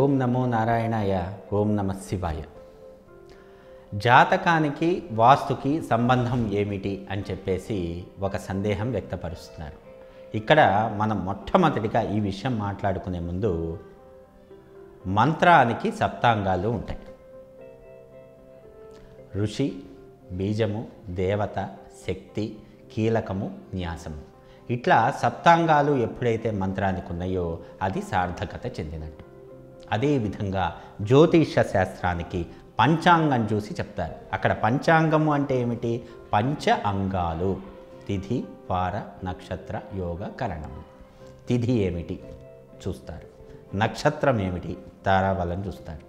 ఓం నమో నారాయణాయ ఓం నమ శివాయ జాతకానికి వాస్తుకి సంబంధం ఏమిటి అని చెప్పేసి ఒక సందేహం వ్యక్తపరుస్తున్నారు ఇక్కడ మనం మొట్టమొదటిగా ఈ విషయం మాట్లాడుకునే ముందు మంత్రానికి సప్తాంగాలు ఉంటాయి ఋషి బీజము దేవత శక్తి కీలకము న్యాసము ఇట్లా సప్తాంగాలు ఎప్పుడైతే మంత్రానికి ఉన్నాయో అది సార్థకత చెందినట్టు అదేవిధంగా జ్యోతిష శాస్త్రానికి పంచాంగం చూసి చెప్తారు అక్కడ పంచాంగము అంటే ఏమిటి పంచ అంగాలు తిథి వార నక్షత్ర యోగ కరణము తిథి ఏమిటి చూస్తారు నక్షత్రం ఏమిటి తారాబలం చూస్తారు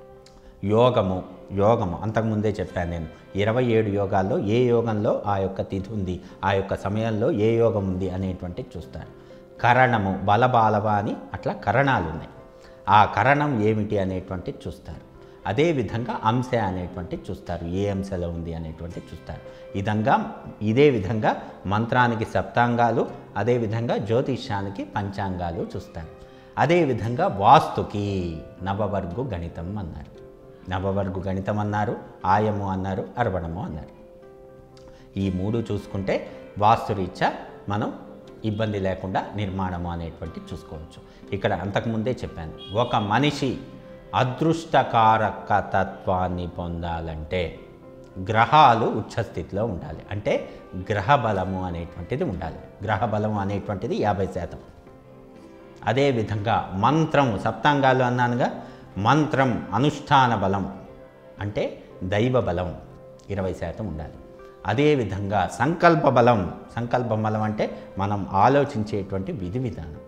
యోగము యోగము అంతకుముందే చెప్పాను నేను ఇరవై ఏడు యోగాల్లో ఏ యోగంలో ఆ యొక్క తిథి ఉంది ఆ యొక్క సమయంలో ఏ యోగం ఉంది అనేటువంటి చూస్తారు కరణము బలబాలవ అని అట్లా కరణాలు ఉన్నాయి ఆ కరణం ఏమిటి అనేటువంటి చూస్తారు అదేవిధంగా అంశ అనేటువంటి చూస్తారు ఏ అంశలో ఉంది అనేటువంటి చూస్తారు విధంగా ఇదే విధంగా మంత్రానికి సప్తాంగాలు అదేవిధంగా జ్యోతిష్యానికి పంచాంగాలు చూస్తారు అదేవిధంగా వాస్తుకి నవవర్గు గణితం అన్నారు నవవర్గు గణితం అన్నారు ఆయము అన్నారు అర్వణము అన్నారు ఈ మూడు చూసుకుంటే వాస్తురీత్యా మనం ఇబ్బంది లేకుండా నిర్మాణము అనేటువంటి చూసుకోవచ్చు ఇక్కడ అంతకుముందే చెప్పాను ఒక మనిషి అదృష్టకారక తత్వాన్ని పొందాలంటే గ్రహాలు ఉచ్చస్థితిలో ఉండాలి అంటే గ్రహ బలము అనేటువంటిది ఉండాలి గ్రహ బలము అనేటువంటిది యాభై శాతం అదేవిధంగా మంత్రం సప్తాంగాలు అన్నానుగా మంత్రం అనుష్ఠాన బలం అంటే దైవ బలం ఇరవై శాతం ఉండాలి అదేవిధంగా సంకల్ప బలం సంకల్ప బలం అంటే మనం ఆలోచించేటువంటి విధి విధానం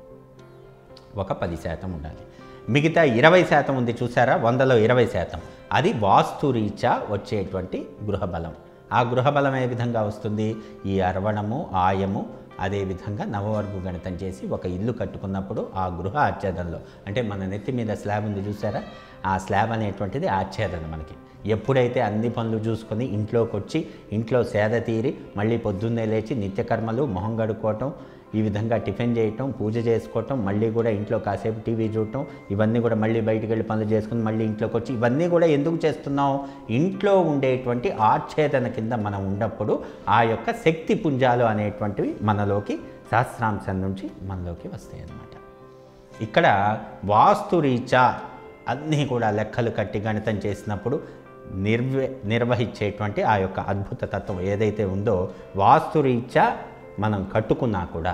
ఒక పది శాతం ఉండాలి మిగతా ఇరవై శాతం ఉంది చూసారా వందలో ఇరవై శాతం అది వాస్తురీత్యా వచ్చేటువంటి గృహబలం ఆ గృహబలం ఏ విధంగా వస్తుంది ఈ అర్వణము ఆయము అదేవిధంగా నవవర్గు గణితం చేసి ఒక ఇల్లు కట్టుకున్నప్పుడు ఆ గృహ ఆచ్ఛేదనలో అంటే మన నెత్తి మీద స్లాబ్ ఉంది చూసారా ఆ స్లాబ్ అనేటువంటిది ఆచ్ఛేదన మనకి ఎప్పుడైతే అన్ని పనులు చూసుకొని ఇంట్లోకి వచ్చి ఇంట్లో సేద తీరి మళ్ళీ పొద్దున్నే లేచి నిత్యకర్మలు మొహం గడుక్కోవటం ఈ విధంగా టిఫిన్ చేయటం పూజ చేసుకోవటం మళ్ళీ కూడా ఇంట్లో కాసేపు టీవీ చూడటం ఇవన్నీ కూడా మళ్ళీ బయటికి వెళ్ళి పనులు చేసుకుని మళ్ళీ ఇంట్లోకి వచ్చి ఇవన్నీ కూడా ఎందుకు చేస్తున్నాం ఇంట్లో ఉండేటువంటి ఆచ్ఛేదన కింద మనం ఉన్నప్పుడు ఆ యొక్క శక్తి పుంజాలు అనేటువంటివి మనలోకి శాస్త్రాంశం నుంచి మనలోకి వస్తాయి అన్నమాట ఇక్కడ వాస్తురీత్యా అన్నీ కూడా లెక్కలు కట్టి గణితం చేసినప్పుడు నిర్వ నిర్వహించేటువంటి ఆ యొక్క అద్భుత తత్వం ఏదైతే ఉందో వాస్తురీత్యా మనం కట్టుకున్నా కూడా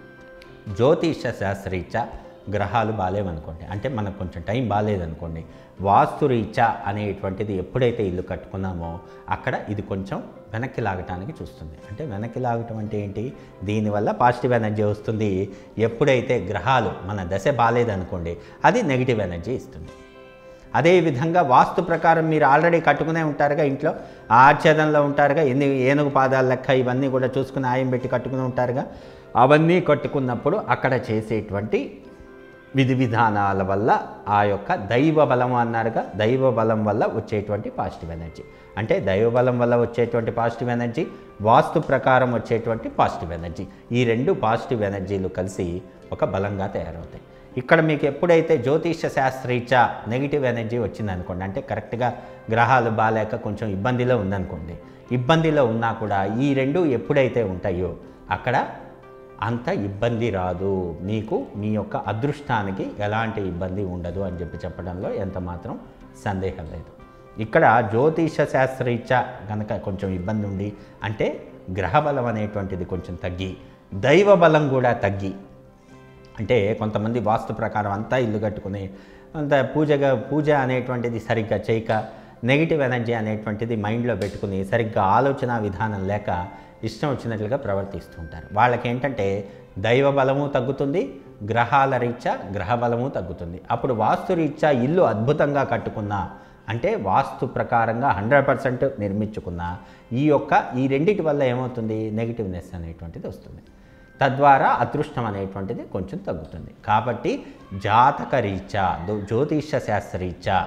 జ్యోతిష శాస్త్రరీత్యా గ్రహాలు బాగాలేవనుకోండి అంటే మనకు కొంచెం టైం బాగాలేదనుకోండి వాస్తురీత్యా అనేటువంటిది ఎప్పుడైతే ఇల్లు కట్టుకున్నామో అక్కడ ఇది కొంచెం వెనక్కి లాగటానికి చూస్తుంది అంటే వెనక్కి లాగటం అంటే ఏంటి దీనివల్ల పాజిటివ్ ఎనర్జీ వస్తుంది ఎప్పుడైతే గ్రహాలు మన దశ బాగాలేదనుకోండి అది నెగిటివ్ ఎనర్జీ ఇస్తుంది అదేవిధంగా వాస్తు ప్రకారం మీరు ఆల్రెడీ కట్టుకునే ఉంటారుగా ఇంట్లో ఆ ఆచ్ఛేదంలో ఉంటారుగా ఎన్ని ఏనుగు పాదాల లెక్క ఇవన్నీ కూడా చూసుకుని ఆయం పెట్టి కట్టుకుని ఉంటారుగా అవన్నీ కట్టుకున్నప్పుడు అక్కడ చేసేటువంటి విధి విధానాల వల్ల ఆ యొక్క దైవ బలం అన్నారుగా దైవ బలం వల్ల వచ్చేటువంటి పాజిటివ్ ఎనర్జీ అంటే దైవ బలం వల్ల వచ్చేటువంటి పాజిటివ్ ఎనర్జీ వాస్తు ప్రకారం వచ్చేటువంటి పాజిటివ్ ఎనర్జీ ఈ రెండు పాజిటివ్ ఎనర్జీలు కలిసి ఒక బలంగా తయారవుతాయి ఇక్కడ మీకు ఎప్పుడైతే జ్యోతిష శాస్త్రీత్యా నెగిటివ్ ఎనర్జీ వచ్చిందనుకోండి అంటే కరెక్ట్గా గ్రహాలు బాగాలేక కొంచెం ఇబ్బందిలో ఉందనుకోండి ఇబ్బందిలో ఉన్నా కూడా ఈ రెండు ఎప్పుడైతే ఉంటాయో అక్కడ అంత ఇబ్బంది రాదు మీకు మీ యొక్క అదృష్టానికి ఎలాంటి ఇబ్బంది ఉండదు అని చెప్పి చెప్పడంలో ఎంత మాత్రం సందేహం లేదు ఇక్కడ జ్యోతిష శాస్త్రీత్యా కనుక కొంచెం ఇబ్బంది ఉండి అంటే గ్రహబలం అనేటువంటిది కొంచెం తగ్గి దైవ బలం కూడా తగ్గి అంటే కొంతమంది వాస్తు ప్రకారం అంతా ఇల్లు కట్టుకుని అంత పూజగా పూజ అనేటువంటిది సరిగ్గా చేయక నెగిటివ్ ఎనర్జీ అనేటువంటిది మైండ్లో పెట్టుకుని సరిగ్గా ఆలోచన విధానం లేక ఇష్టం వచ్చినట్లుగా ప్రవర్తిస్తూ ఉంటారు వాళ్ళకి ఏంటంటే దైవ బలము తగ్గుతుంది గ్రహాల రీత్యా గ్రహ బలము తగ్గుతుంది అప్పుడు వాస్తు రీత్యా ఇల్లు అద్భుతంగా కట్టుకున్నా అంటే వాస్తు ప్రకారంగా హండ్రెడ్ పర్సెంట్ నిర్మించుకున్న ఈ యొక్క ఈ రెండిటి వల్ల ఏమవుతుంది నెగిటివ్నెస్ అనేటువంటిది వస్తుంది తద్వారా అదృష్టం అనేటువంటిది కొంచెం తగ్గుతుంది కాబట్టి జాతక రీత్యా దో- జ్యోతిష శాస్త్రరీత్యా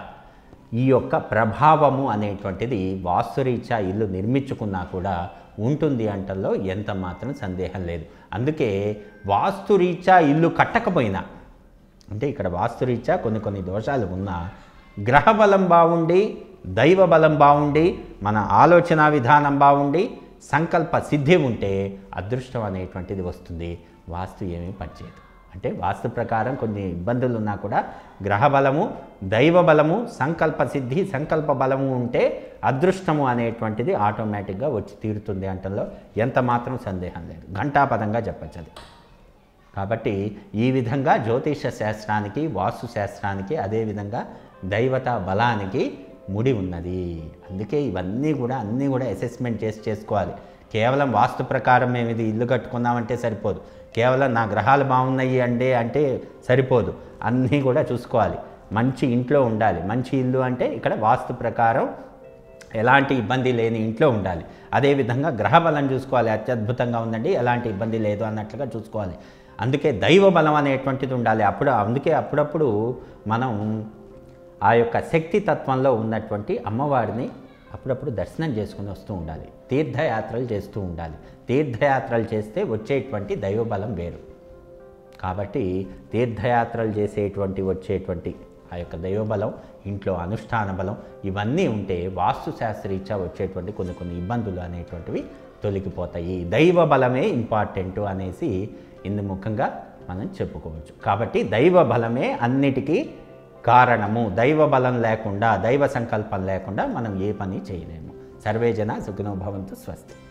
ఈ యొక్క ప్రభావము అనేటువంటిది వాస్తురీత్యా ఇల్లు నిర్మించుకున్నా కూడా ఉంటుంది అంటల్లో ఎంత మాత్రం సందేహం లేదు అందుకే వాస్తురీత్యా ఇల్లు కట్టకపోయినా అంటే ఇక్కడ వాస్తురీత్యా కొన్ని కొన్ని దోషాలు ఉన్నా గ్రహ బలం బాగుండి దైవ బలం బాగుండి మన ఆలోచన విధానం బాగుండి సంకల్ప సిద్ధి ఉంటే అదృష్టం అనేటువంటిది వస్తుంది వాస్తు ఏమీ పనిచేయదు అంటే వాస్తు ప్రకారం కొన్ని ఇబ్బందులు ఉన్నా కూడా గ్రహ బలము దైవ బలము సంకల్ప సిద్ధి సంకల్ప బలము ఉంటే అదృష్టము అనేటువంటిది ఆటోమేటిక్గా వచ్చి తీరుతుంది అంటంలో ఎంత మాత్రం సందేహం లేదు ఘంటాపదంగా చెప్పచ్చు అది కాబట్టి ఈ విధంగా జ్యోతిష శాస్త్రానికి వాస్తు శాస్త్రానికి అదేవిధంగా దైవత బలానికి ముడి ఉన్నది అందుకే ఇవన్నీ కూడా అన్నీ కూడా అసెస్మెంట్ చేసి చేసుకోవాలి కేవలం వాస్తు ప్రకారం మేము ఇది ఇల్లు కట్టుకుందామంటే సరిపోదు కేవలం నా గ్రహాలు బాగున్నాయి అంటే అంటే సరిపోదు అన్నీ కూడా చూసుకోవాలి మంచి ఇంట్లో ఉండాలి మంచి ఇల్లు అంటే ఇక్కడ వాస్తు ప్రకారం ఎలాంటి ఇబ్బంది లేని ఇంట్లో ఉండాలి అదేవిధంగా గ్రహ బలం చూసుకోవాలి అత్యద్భుతంగా ఉందండి ఎలాంటి ఇబ్బంది లేదు అన్నట్లుగా చూసుకోవాలి అందుకే దైవ బలం అనేటువంటిది ఉండాలి అప్పుడు అందుకే అప్పుడప్పుడు మనం ఆ యొక్క శక్తి తత్వంలో ఉన్నటువంటి అమ్మవారిని అప్పుడప్పుడు దర్శనం చేసుకుని వస్తూ ఉండాలి తీర్థయాత్రలు చేస్తూ ఉండాలి తీర్థయాత్రలు చేస్తే వచ్చేటువంటి దైవ బలం వేరు కాబట్టి తీర్థయాత్రలు చేసేటువంటి వచ్చేటువంటి ఆ యొక్క దైవబలం ఇంట్లో అనుష్ఠాన బలం ఇవన్నీ ఉంటే వాస్తు శాస్త్రీత్యా వచ్చేటువంటి కొన్ని కొన్ని ఇబ్బందులు అనేటువంటివి తొలగిపోతాయి దైవ బలమే ఇంపార్టెంట్ అనేసి ఇందు ముఖంగా మనం చెప్పుకోవచ్చు కాబట్టి దైవ బలమే అన్నిటికీ కారణము దైవ బలం లేకుండా దైవ సంకల్పం లేకుండా మనం ఏ పని చేయలేము సర్వే జన సుఖినో భవంతు స్వస్తి